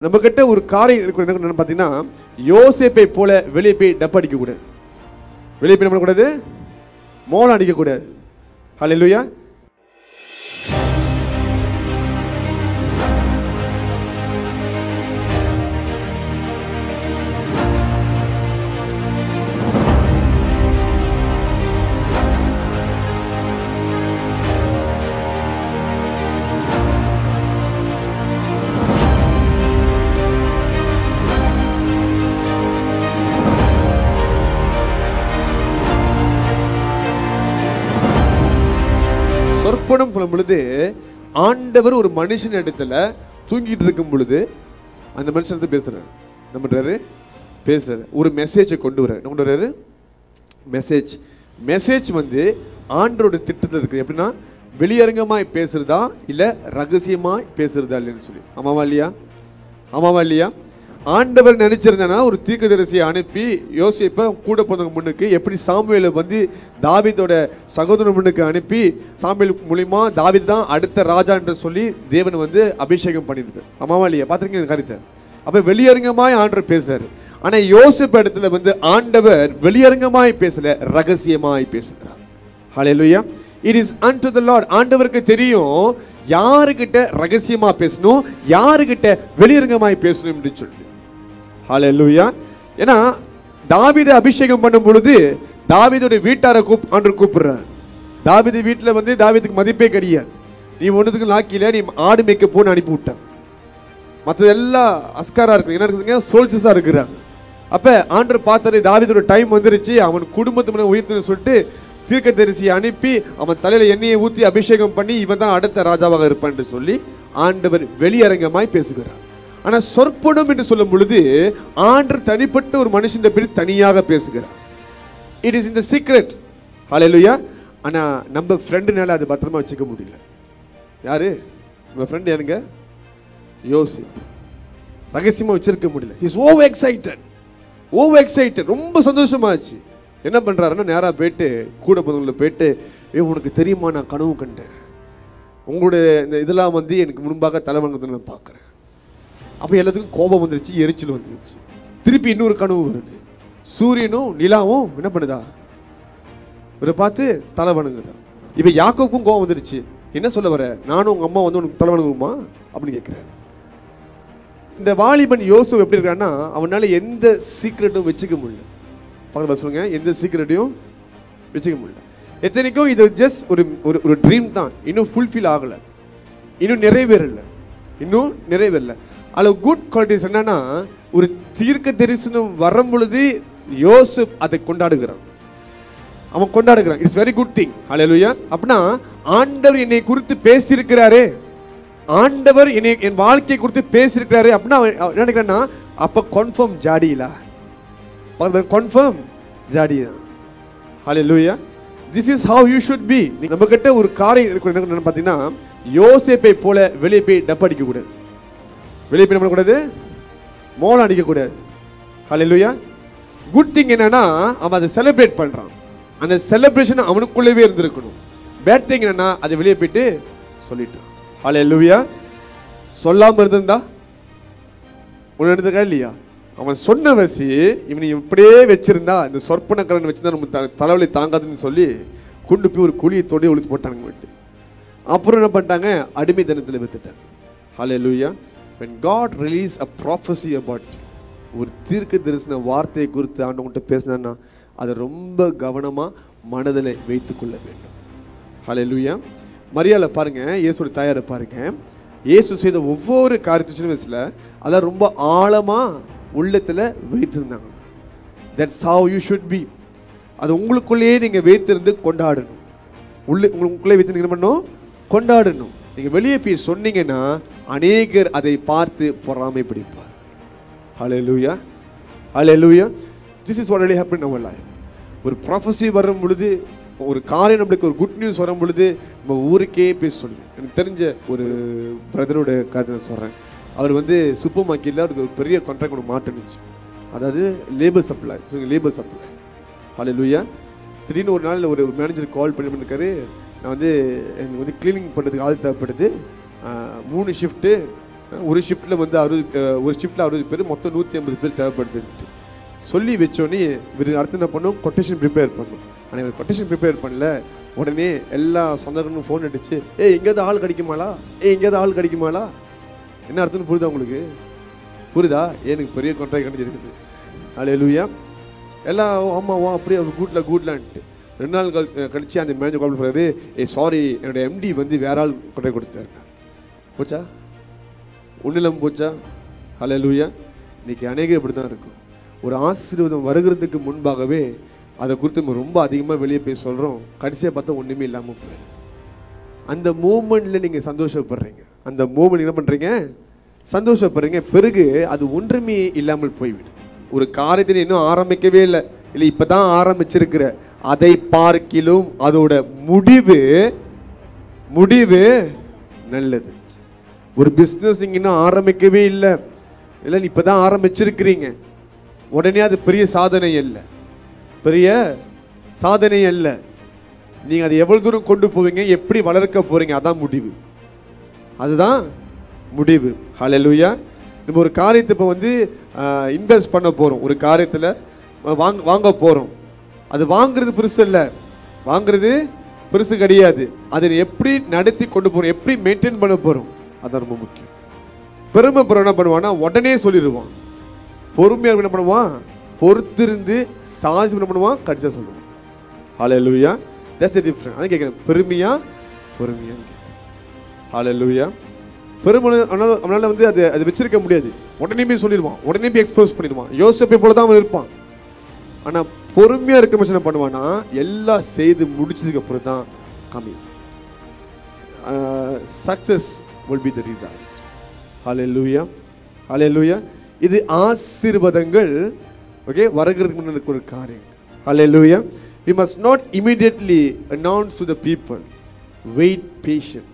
நம்ம கிட்ட ஒரு காரியம் இருக்கு என்ன பார்த்தீங்கன்னா யோசேப்பை போல வெளியே போய் டப்பு அடிக்கக்கூடாது வெளியே போய் என்ன பண்ணக்கூடாது மோளம் அடிக்கக்கூடாது ஹalleluya சொற்பனம் சொல்லும் பொழுது ஆண்டவர் ஒரு மனுஷன் இடத்துல தூங்கிட்டு இருக்கும் பொழுது அந்த மனுஷன் வந்து பேசுறாரு என்ன பண்றாரு பேசுறாரு ஒரு மெசேஜை கொண்டு வர்றாரு என்ன கொண்டு வர்றாரு மெசேஜ் மெசேஜ் வந்து ஆண்டரோட திட்டத்தில் இருக்கு எப்படின்னா வெளியரங்கமாய் பேசுறதா இல்ல ரகசியமாய் பேசுறதா இல்லைன்னு சொல்லி ஆமாவா இல்லையா ஆமாவா இல்லையா ஆண்டவர் நினைச்சிருந்தனா ஒரு தீர்க்கதரிசியை அனுப்பி யோசிப்ப கூட போனவங்க முன்னுக்கு எப்படி சாமுவேலை வந்து தாவீதோட சகோதரன் முன்னுக்கு அனுப்பி சாமுவேல் மூலியமா தாவீது தான் அடுத்த ராஜா என்று சொல்லி தேவன் வந்து அபிஷேகம் பண்ணிருக்கு ஆமாவா இல்லையா பார்த்துருக்கீங்க கருத்தை அப்ப வெளியரங்கமாய் ஆண்டவர் பேசுறாரு ஆனா யோசிப்பு இடத்துல வந்து ஆண்டவர் வெளியரங்கமாய் பேசல ரகசியமாய் பேசுகிறார் hallelujah it is unto the Lord ஆண்டவருக்கு தெரியும் யாருக்கிட்ட ரகசியமா பேசணும் யாருக்கிட்ட வெளியரங்கமாய் பேசணும் என்று சொல்லி ஹalleluya ஏன்னா தாவீதை அபிஷேகம் பண்ணும் பொழுது தாவீதோட வீட்டாரை கூப் ஆண்டவர் கூப்பிடுறார் தாவீது வீட்டில் வந்து தாவீதுக்கு மதிப்பே கிடையாது நீ ஒன்றுத்துக்கு லாக்கில நீ ஆடு மேய்க்க போன்னு அனுப்பி விட்டான் மற்றது எல்லாம் அஸ்காரா இருக்குது என்ன இருக்குதுங்க சோல்ஜர்ஸாக இருக்கிறாங்க அப்போ ஆண்டர் பார்த்தாரு தாவீதோட டைம் வந்துருச்சு அவன் குடும்பத்து உயிர்த்துன்னு சொல்லிட்டு தீர்க்கதரிசியை அனுப்பி அவன் தலையில எண்ணெயை ஊற்றி அபிஷேகம் பண்ணி இவன் தான் அடுத்த ராஜாவாக இருப்பான்னு சொல்லி ஆண்டவர் வெளியரங்கமாய் பேசுகிறார் ஆனா சொற்படும் என்று சொல்லும் பொழுது ஆண்டர் தனிப்பட்ட ஒரு மனுஷன் பேர் தனியாக பேசுகிறார் இட் இஸ் இந்த சீக்ரெட் ஹalleluya ஆனா நம்ம ஃப்ரெண்டுனால அது பத்திரமா வச்சுக்க முடியல யாரு நம்ம ஃப்ரெண்ட் யாருங்க யோசிப் ரகசியமா வச்சிருக்க முடியல is over excited over excited ரொம்ப சந்தோஷமாச்சு என்ன பண்றாருன்னா நேரா போயிட்டு கூட போனவங்களை போயிட்டு ஏ உனக்கு தெரியுமா நான் கனவு கண்டேன் உங்களுடைய இந்த இதெல்லாம் வந்து எனக்கு முன்பாக தலைவணங்கத்தை நான் பார்க்குறேன் அப்போ எல்லாத்துக்கும் கோபம் வந்துருச்சு எரிச்சல் வந்துருச்சு திருப்பி இன்னொரு கனவு வருது சூரியனும் நிலாவும் என்ன பண்ணுதா இவரை பார்த்து தலை வணங்குதா இப்போ யாக்கோப்புக்கும் கோபம் வந்துருச்சு என்ன சொல்ல வர நானும் உங்க அம்மா வந்து உனக்கு தலை வணங்குமா அப்படின்னு கேட்குறாரு இந்த வாலிபன் யோசு எப்படி இருக்கான்னா அவனால எந்த சீக்ரெட்டும் வச்சுக்க முடியல பக்கத்தில் சொல்லுங்க எந்த சீக்ரெட்டையும் வச்சுக்க முடியல எத்தனைக்கும் இது ஜஸ்ட் ஒரு ஒரு ஒரு ட்ரீம் தான் இன்னும் ஃபுல்ஃபில் ஆகலை இன்னும் நிறைவேறல இன்னும் நிறைவேறல அதில் குட் குவாலிட்டிஸ் என்னன்னா ஒரு தீர்க்க தரிசனம் வரும் பொழுது யோசுப் அதை கொண்டாடுகிறான் அவன் கொண்டாடுகிறான் it's very good thing hallelujah அப்படின்னா ஆண்டவர் என்னை குறித்து பேசியிருக்கிறாரே ஆண்டவர் என்னை என் வாழ்க்கை குறித்து பேசியிருக்கிறாரு அப்படின்னா அவன் அவன் என்ன நினைக்கிறான்னா அப்போ கன்ஃபார்ம் ஜாடியிலா கன்ஃபார்ம் ஜாடி தான் hallelujah this is how you should be நம்ம கிட்ட ஒரு காரியம் இருக்கு என்ன பார்த்தீங்கன்னா யோசேப்பை போல வெளியே போய் டப்பு அடிக்கக்கூடாது வெளியே போய் என்ன பண்ணக்கூடாது மோளம் அடிக்கக்கூடாது ஹalleluya குட் திங் என்னன்னா அவன் அதை செலிப்ரேட் பண்றான் அந்த செலிப்ரேஷன் அவனுக்குள்ளவே இருந்திருக்கணும் பேட் திங் என்னன்னா அதை வெளியே போயிட்டு சொல்லிட்டான் ஹalleluya சொல்லாம இருந்திருந்தா ஒன்று எடுத்துக்கா இல்லையா அவன் சொன்ன வசி இவனை இப்படியே வச்சிருந்தா இந்த சொற்பனக்கரன் வச்சிருந்தா நம்ம த- தலைவலி தாங்காதுன்னு சொல்லி கொண்டு போய் ஒரு குழியை தொடி ஒழித்து போட்டானுங்க விட்டு அப்புறம் என்ன பண்ணிட்டாங்க அடிமை தினத்தில் வித்துட்டாங்க ஹalleluya when god release a prophecy about you, ஒரு தீர்க்க தரிசன வார்த்தையை குறித்து ஆண்டவன்கிட்ட பேசினான்னா அதை ரொம்ப கவனமா மனதில் வைத்துக்கொள்ள வேண்டும் ஹalleluya மரியாதை பாருங்க இயேசுடைய தாயாரை பாருங்க இயேசு செய்த ஒவ்வொரு காரியத்தையும் சின்ன வயசுல அதை ரொம்ப ஆழமா உள்ளத்துல வைத்திருந்தாங்க that's how you should be அது உங்களுக்குள்ளேயே நீங்க வைத்திருந்து கொண்டாடணும் உள்ள உங்களுக்குள்ளே வைத்து நீங்க என்ன பண்ணணும் கொண்டாடணும் நீங்க வெளியே போய் சொன்னீங்கன்னா அநேகர் அதை பார்த்து பொறாமை பிடிப்பார் hallelujah hallelujah this is what really happened in our life ஒரு ப்ரொஃபஸி வரும் பொழுது ஒரு காரியம் நம்மளுக்கு ஒரு குட் நியூஸ் வரும் பொழுது நம்ம ஊருக்கே போய் சொல்லு எனக்கு தெரிஞ்ச ஒரு பிரதரோட கதை நான் சொல்கிறேன் அவர் வந்து சூப்பர் மார்க்கெட்டில் அவருக்கு ஒரு பெரிய கான்ட்ராக்ட் ஒன்று மாட்டுனுச்சு அதாவது labour supply so labour supply hallelujah திடீர்னு ஒரு நாள் ஒரு மேனேஜர் கால் பண்ணி பண்ணிருக்காரு நான் வந்து எனக்கு வந்து க்ளீனிங் பண்ணுறதுக்கு ஆள் தேவைப்படுது ஆஹ், மூணு ஷிஃப்ட்டு ஒரு ஷிஃப்ட்டில் வந்து அறுபது அஹ், ஒரு ஷிஃப்ட்டில் அறுபது பேர் மொத்தம் நூற்றி ஐம்பது பேர் தேவைப்படுதுன்ட்டு சொல்லி வச்சோடனே இவர் அடுத்து என்ன பண்ணும் கொட்டேஷன் ப்ரிப்பேர் பண்ணும் ஆனால் இவர் கொட்டேஷன் ப்ரிப்பேர் பண்ணல உடனே எல்லா சொந்தங்களும் ஃபோன் அடிச்சு ஏய் எங்கேயாவது ஆள் கிடைக்குமாளா ஏய் எங்கேயாவது ஆள் கிடைக்குமாளா என்ன அர்த்தம்னு புரியுதா உங்களுக்கு புரியுதா எனக்கு பெரிய கான்ட்ராக்ட் கிடைச்சிருக்குது அலே லூயா எல்லாம் ஆமாம் வா அப்படியே கூட்டில் கூட்லான்ட்டு ரெண்டு நாள் கழி கழிச்சு அந்த மேனேஜர் கால் பண்ணுறாரு ஏ சாரி என்னோட எம்டி வந்து வேற ஆள் கான்ட்ராக்ட் கொடுத்தாரு போச்சா ஒன்றிலும் போச்சா ஹலே லூயா இன்னைக்கு அநேகம் இப்படி தான் இருக்கும் ஒரு ஆசீர்வாதம் வருகிறதுக்கு முன்பாகவே அதை குறித்து நம்ம ரொம்ப அதிகமாக வெளியே போய் சொல்கிறோம் கடைசியாக பார்த்தா ஒன்றுமே இல்லாமல் போயிடும் அந்த மூமெண்ட்ல நீங்க சந்தோஷப்படுறீங்க அந்த மூமெண்ட் என்ன பண்றீங்க சந்தோஷப்படுறீங்க பிறகு அது ஒன்றுமே இல்லாமல் போய்விடும் ஒரு காரியத்தை நீ இன்னும் ஆரம்பிக்கவே இல்லை இல்லை இப்பதான் ஆரம்பிச்சிருக்கிற அதை பார்க்கிலும் அதோட முடிவு முடிவு நல்லது ஒரு பிஸ்னஸ் நீங்க இன்னும் ஆரம்பிக்கவே இல்லை இல்லை நீ இப்பதான் ஆரம்பிச்சிருக்கிறீங்க உடனே அது பெரிய சாதனை அல்ல பெரிய சாதனை அல்ல நீங்க அதை எவ்வளவு தூரம் கொண்டு போவீங்க எப்படி வளர்க்க போறீங்க அதான் முடிவு அதுதான் முடிவு ஹalleluya நம்ம ஒரு காரியத்தை இப்போ வந்து இன்வெஸ்ட் பண்ண போறோம் ஒரு காரியத்துல அஹ், வாங்க வாங்க போறோம் அது வாங்குறது பெருசு இல்ல வாங்குறது பெருசு கிடையாது அதை எப்படி நடத்தி கொண்டு போறோம் எப்படி மெயின்டைன் பண்ண போறோம் அதான் ரொம்ப முக்கியம் பெருமை பெற என்ன பண்ணுவான்னா உடனே சொல்லிடுவான் பொறுமையாக என்ன பண்ணுவான் பொறுத்திருந்து சாதி என்ன பண்ணுவான் கடிச்சா சொல்லுவான் ஹalleluya that's the difference அதான் கேட்குறேன் பெருமையா பொறுமையா ஹalleluya பெருமை அவனால அவனால வந்து அது அது வச்சிருக்க முடியாது உடனே போய் சொல்லிடுவான் உடனே போய் எக்ஸ்போஸ் பண்ணிடுவான் யோசிப்பை போல தான் அவன் இருப்பான் ஆனா பொறுமையா இருக்க மனுஷன் என்ன பண்ணுவானா எல்லாம் செய்து முடிச்சதுக்கு அப்புறம் தான் கம்மி success will be the result hallelujah hallelujah இது ஆசீர்வாதங்கள் ஓகே வருகிறதுக்கு முன்னாடி இருக்கிற ஒரு காரியம் ஹalleluya we must not immediately announce to the people wait patient